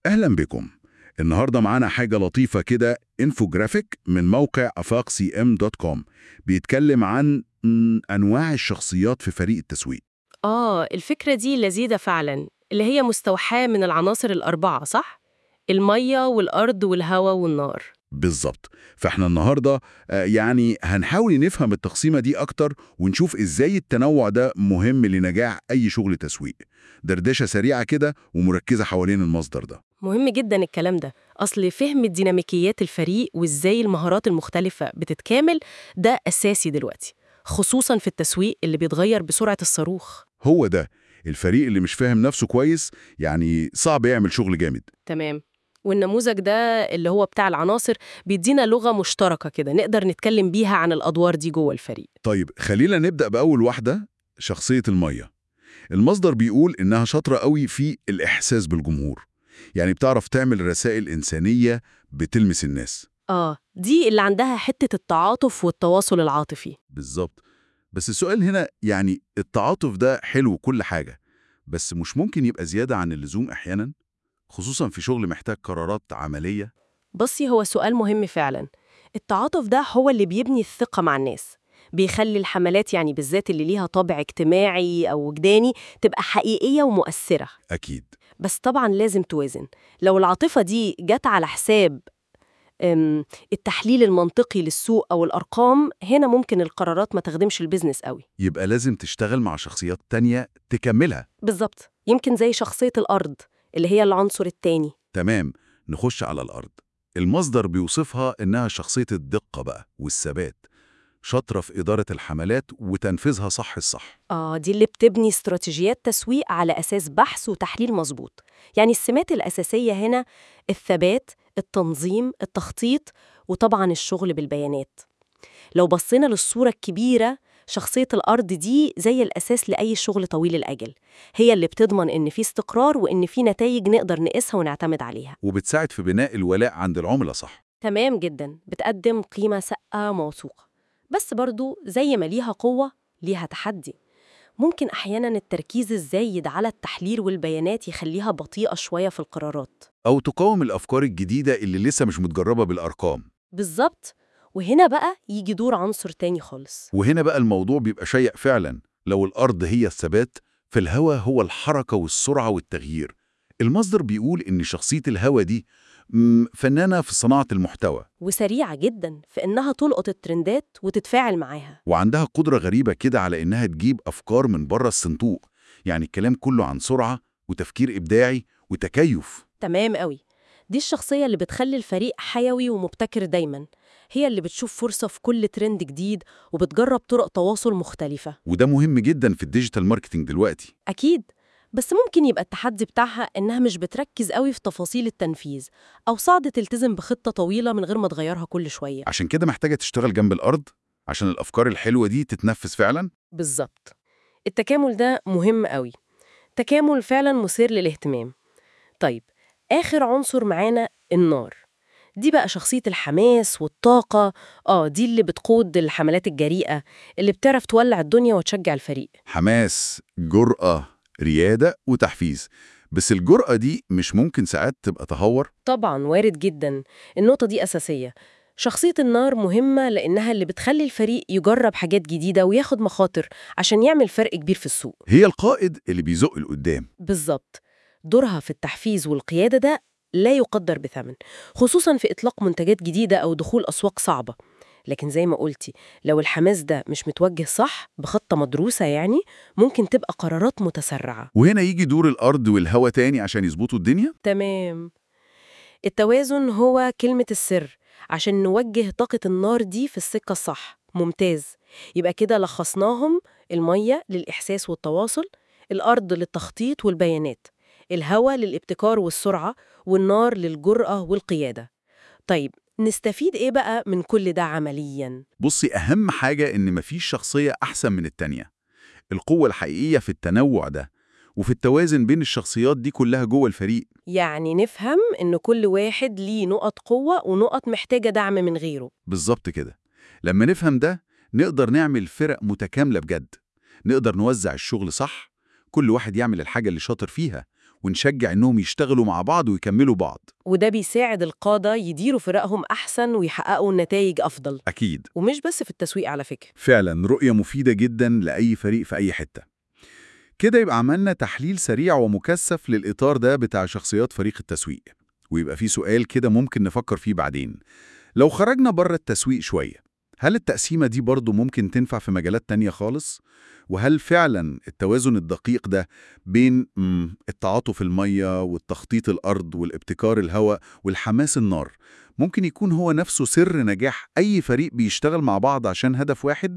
أهلا بكم النهاردة معانا حاجة لطيفة كده انفوجرافيك من موقع afaqcm.com بيتكلم عن م، أنواع الشخصيات في فريق التسويق آه الفكرة دي لذيذة فعلا اللي هي مستوحاة من العناصر الأربعة صح؟ المية والأرض والهواء والنار بالظبط فاحنا النهاردة آه، يعني هنحاول نفهم التقسيمة دي أكتر ونشوف إزاي التنوع ده مهم لنجاح أي شغل تسويق دردشة سريعة كده ومركزة حوالين المصدر ده مهم جدا الكلام ده أصل فهم ديناميكيات الفريق وإزاي المهارات المختلفة بتتكامل ده أساسي دلوقتي خصوصا في التسويق اللي بيتغير بسرعة الصاروخ هو ده الفريق اللي مش فاهم نفسه كويس يعني صعب يعمل شغل جامد تمام والنموذج ده اللي هو بتاع العناصر بيدينا لغة مشتركة كده نقدر نتكلم بيها عن الأدوار دي جوه الفريق طيب خلينا نبدأ بأول واحدة شخصية المية المصدر بيقول إنها شاطرة قوي في الإحساس بالجمهور يعني بتعرف تعمل رسائل إنسانية بتلمس الناس آه دي اللي عندها حتة التعاطف والتواصل العاطفي بالظبط بس السؤال هنا يعني التعاطف ده حلو كل حاجة بس مش ممكن يبقى زيادة عن اللزوم أحيانا خصوصا في شغل محتاج قرارات عملية بصي هو سؤال مهم فعلا التعاطف ده هو اللي بيبني الثقة مع الناس بيخلي الحملات يعني بالذات اللي ليها طابع اجتماعي أو وجداني تبقى حقيقية ومؤثرة أكيد بس طبعا لازم توازن لو العاطفة دي جت على حساب أم، التحليل المنطقي للسوق أو الأرقام هنا ممكن القرارات ما تخدمش البيزنس قوي يبقى لازم تشتغل مع شخصيات تانية تكملها بالظبط يمكن زي شخصية الأرض اللي هي العنصر التاني تمام نخش على الأرض المصدر بيوصفها إنها شخصية الدقة بقى والثبات شاطرة في إدارة الحملات وتنفيذها صح الصح آه دي اللي بتبني استراتيجيات تسويق على أساس بحث وتحليل مظبوط يعني السمات الأساسية هنا الثبات التنظيم التخطيط وطبعا الشغل بالبيانات لو بصينا للصورة الكبيرة شخصية الأرض دي زي الأساس لأي شغل طويل الأجل هي اللي بتضمن إن في استقرار وإن في نتائج نقدر نقيسها ونعتمد عليها وبتساعد في بناء الولاء عند العملاء صح تمام جدا بتقدم قيمة سقة موثوقة بس برضو زي ما ليها قوة ليها تحدي ممكن أحيانا التركيز الزايد على التحليل والبيانات يخليها بطيئة شوية في القرارات أو تقاوم الأفكار الجديدة اللي لسه مش متجربة بالأرقام بالظبط وهنا بقى يجي دور عنصر تاني خالص وهنا بقى الموضوع بيبقى شيق فعلا لو الأرض هي الثبات فالهواء هو الحركة والسرعة والتغيير المصدر بيقول إن شخصية الهواء دي مم، فنانة في صناعة المحتوى وسريعة جدا في إنها تلقط الترندات وتتفاعل معاها وعندها قدرة غريبة كده على إنها تجيب أفكار من بره الصندوق يعني الكلام كله عن سرعة وتفكير إبداعي وتكيف تمام قوي دي الشخصية اللي بتخلي الفريق حيوي ومبتكر دايما هي اللي بتشوف فرصة في كل ترند جديد وبتجرب طرق تواصل مختلفة وده مهم جدا في الديجيتال ماركتينج دلوقتي أكيد بس ممكن يبقى التحدي بتاعها إنها مش بتركز قوي في تفاصيل التنفيذ أو صعب تلتزم بخطة طويلة من غير ما تغيرها كل شوية عشان كده محتاجة تشتغل جنب الأرض عشان الأفكار الحلوة دي تتنفذ فعلا بالظبط التكامل ده مهم قوي تكامل فعلا مثير للاهتمام طيب آخر عنصر معانا النار دي بقى شخصية الحماس والطاقة آه دي اللي بتقود الحملات الجريئة اللي بتعرف تولع الدنيا وتشجع الفريق حماس جرأة ريادة وتحفيز بس الجرأة دي مش ممكن ساعات تبقى تهور طبعا وارد جدا النقطة دي أساسية شخصية النار مهمة لأنها اللي بتخلي الفريق يجرب حاجات جديدة وياخد مخاطر عشان يعمل فرق كبير في السوق هي القائد اللي بيزق لقدام بالظبط دورها في التحفيز والقيادة ده لا يقدر بثمن خصوصا في إطلاق منتجات جديدة أو دخول أسواق صعبة لكن زي ما قلتي لو الحماس ده مش متوجه صح بخطة مدروسة يعني ممكن تبقى قرارات متسرعة وهنا يجي دور الأرض والهوا تاني عشان يظبطوا الدنيا تمام التوازن هو كلمة السر عشان نوجه طاقة النار دي في السكة الصح ممتاز يبقى كده لخصناهم المية للإحساس والتواصل الأرض للتخطيط والبيانات الهواء للابتكار والسرعة والنار للجرأة والقيادة طيب نستفيد إيه بقى من كل ده عملياً؟ بصي أهم حاجة إن مفيش شخصية أحسن من التانية القوة الحقيقية في التنوع ده وفي التوازن بين الشخصيات دي كلها جوه الفريق يعني نفهم إن كل واحد ليه نقط قوة ونقط محتاجة دعم من غيره بالظبط كده لما نفهم ده نقدر نعمل فرق متكاملة بجد نقدر نوزع الشغل صح كل واحد يعمل الحاجة اللي شاطر فيها ونشجع إنهم يشتغلوا مع بعض ويكملوا بعض وده بيساعد القادة يديروا فرقهم أحسن ويحققوا نتائج أفضل أكيد ومش بس في التسويق على فكرة فعلا رؤية مفيدة جدا لأي فريق في أي حتة كده يبقى عملنا تحليل سريع ومكثف للإطار ده بتاع شخصيات فريق التسويق ويبقى في سؤال كده ممكن نفكر فيه بعدين لو خرجنا بره التسويق شوية هل التقسيمة دي برضو ممكن تنفع في مجالات تانية خالص؟ وهل فعلا التوازن الدقيق ده بين مم، التعاطف المية والتخطيط الأرض والابتكار الهواء والحماس النار ممكن يكون هو نفسه سر نجاح أي فريق بيشتغل مع بعض عشان هدف واحد؟